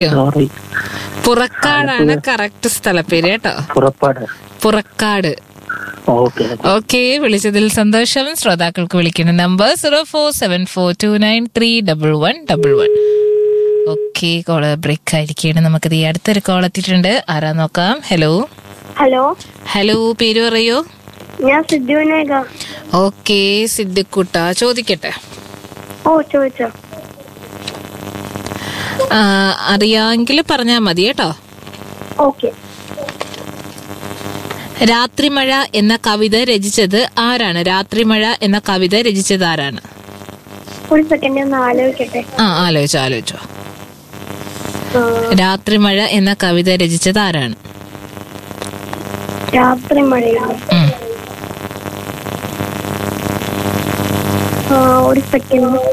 Sorry പുറക്കാടാണ് correct സ്ഥലപ്പേര് കേട്ടോ പുറപ്പാട് Purakkad okay okay വിളിച്ചതിൽ സന്തോഷം ശ്രോതാക്കൾക്ക് വിളിക്കുന്ന number zero four seven four two nine three double one double one okay call break ആയിരിക്കുകയാണ് നമുക്കത് ഈ അടുത്തൊരു കോൾ എത്തിയിട്ടുണ്ട് ആരാ നോക്കാം ഹലോ ഹലോ ഹലോ പേര് പറയൂ ഞാൻ സിദ്ധുവിനേക ഓക്കെ സിദ്ദിഖുട്ട ചോദിക്കട്ടെ ഓ ചോദിച്ചോ ആ, അറിയാമെങ്കിൽ പറഞ്ഞാൽ മതി കേട്ടോ ഓക്കെ രാത്രിമഴ എന്ന കവിത രചിച്ചത് ആരാണ് രാത്രിമഴ എന്ന കവിത രചിച്ചത് ആരാണ് ഒരു സെക്കൻഡ് ഒന്ന് ആലോചിക്കട്ടെ ആ ആലോചിച്ചോ ആലോചിച്ചോ ആ, രാത്രിമഴ എന്ന കവിത രചിച്ചത് ആരാണ് രാത്രി മഴയാണ് ഉം. ആ, ഒരു സെക്കൻഡ്